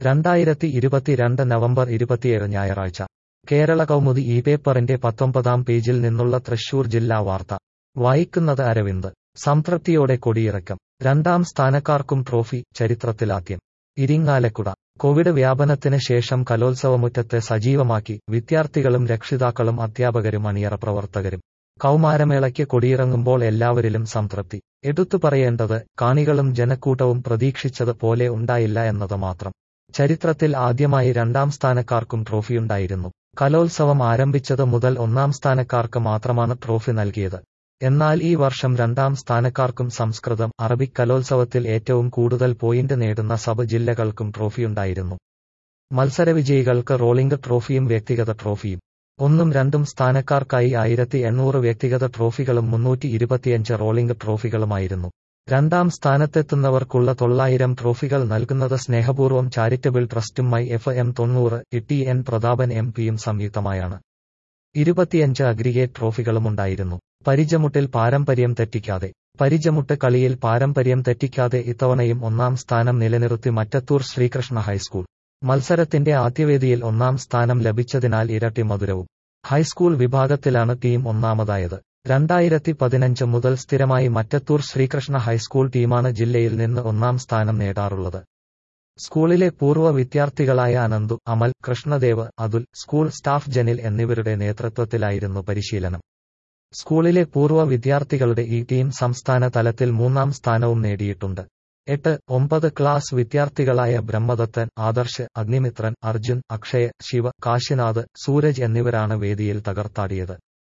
രണ്ടായിരത്തി ഇരുപത്തിരണ്ട് നവംബർ ഇരുപത്തിയേഴ് ഞായറാഴ്ച കേരള കൗമുദി ഈ പേപ്പറിന്റെ പത്തൊമ്പതാം പേജിൽ നിന്നുള്ള തൃശൂർ ജില്ലാ വാർത്ത വായിക്കുന്നത് അരവിന്ദ് സംതൃപ്തിയോടെ കൊടിയിറക്കം രണ്ടാം സ്ഥാനക്കാർക്കും ട്രോഫി ചരിത്രത്തിലാദ്യം ഇരിങ്ങാലക്കുട കോവിഡ് വ്യാപനത്തിന് ശേഷം കലോത്സവമുറ്റത്തെ സജീവമാക്കി വിദ്യാർത്ഥികളും രക്ഷിതാക്കളും അധ്യാപകരും അണിയറ പ്രവർത്തകരും കൗമാരമേളയ്ക്ക് കൊടിയിറങ്ങുമ്പോൾ എല്ലാവരിലും സംതൃപ്തി എടുത്തു പറയേണ്ടത് കാണികളും ജനക്കൂട്ടവും പ്രതീക്ഷിച്ചത് പോലെ ഉണ്ടായില്ല എന്നത് മാത്രം ചരിത്രത്തിൽ ആദ്യമായി രണ്ടാം സ്ഥാനക്കാർക്കും ട്രോഫിയുണ്ടായിരുന്നു കലോത്സവം ആരംഭിച്ചത് മുതൽ ഒന്നാം സ്ഥാനക്കാർക്ക് മാത്രമാണ് ട്രോഫി നൽകിയത് എന്നാൽ ഈ വർഷം രണ്ടാം സ്ഥാനക്കാർക്കും സംസ്കൃതം അറബിക് കലോത്സവത്തിൽ ഏറ്റവും കൂടുതൽ പോയിന്റ് നേടുന്ന സബ് ജില്ലകൾക്കും ട്രോഫിയുണ്ടായിരുന്നു മത്സരവിജയികൾക്ക് റോളിംഗ് ട്രോഫിയും വ്യക്തിഗത ട്രോഫിയും ഒന്നും രണ്ടും സ്ഥാനക്കാർക്കായി ആയിരത്തി എണ്ണൂറ് വ്യക്തിഗത ട്രോഫികളും മുന്നൂറ്റി ഇരുപത്തിയഞ്ച് റോളിംഗ് ട്രോഫികളുമായിരുന്നു രണ്ടാം സ്ഥാനത്തെത്തുന്നവർക്കുള്ള തൊള്ളായിരം ട്രോഫികൾ നൽകുന്നത് സ്നേഹപൂർവ്വം ചാരിറ്റബിൾ ട്രസ്റ്റും മൈ എഫ് എം തൊണ്ണൂറ് ടി എൻ പ്രതാപൻ എം പിയും സംയുക്തമായാണ് ഇരുപത്തിയഞ്ച് അഗ്രിഗേറ്റ് ട്രോഫികളുമുണ്ടായിരുന്നു പരിചമുട്ടിൽ പാരമ്പര്യം തെറ്റിക്കാതെ പരിചമുട്ട് കളിയിൽ പാരമ്പര്യം തെറ്റിക്കാതെ ഇത്തവണയും ഒന്നാം സ്ഥാനം നിലനിർത്തി മറ്റത്തൂർ ശ്രീകൃഷ്ണ ഹൈസ്കൂൾ മത്സരത്തിന്റെ ആദ്യവേദിയിൽ ഒന്നാം സ്ഥാനം ലഭിച്ചതിനാൽ ഇരട്ടി മധുരവും ഹൈസ്കൂൾ വിഭാഗത്തിലാണ് ടീം ഒന്നാമതായത് രണ്ടായിരത്തി പതിനഞ്ച് മുതൽ സ്ഥിരമായി മറ്റത്തൂർ ശ്രീകൃഷ്ണ ഹൈസ്കൂൾ ടീമാണ് ജില്ലയിൽ നിന്ന് ഒന്നാം സ്ഥാനം നേടാറുള്ളത് സ്കൂളിലെ പൂർവ്വ വിദ്യാർത്ഥികളായ അനന്തു അമൽ കൃഷ്ണദേവ് അതുൽ സ്കൂൾ സ്റ്റാഫ് ജനിൽ എന്നിവരുടെ നേതൃത്വത്തിലായിരുന്നു പരിശീലനം സ്കൂളിലെ പൂർവ്വ വിദ്യാർത്ഥികളുടെ ഈ ടീം സംസ്ഥാന തലത്തിൽ മൂന്നാം സ്ഥാനവും നേടിയിട്ടുണ്ട് എട്ട് ഒമ്പത് ക്ലാസ് വിദ്യാർത്ഥികളായ ബ്രഹ്മദത്തൻ ആദർശ് അഗ്നിമിത്രൻ അർജുൻ അക്ഷയ് ശിവ കാശിനാഥ് സൂരജ് എന്നിവരാണ് വേദിയിൽ തകർത്താടിയത്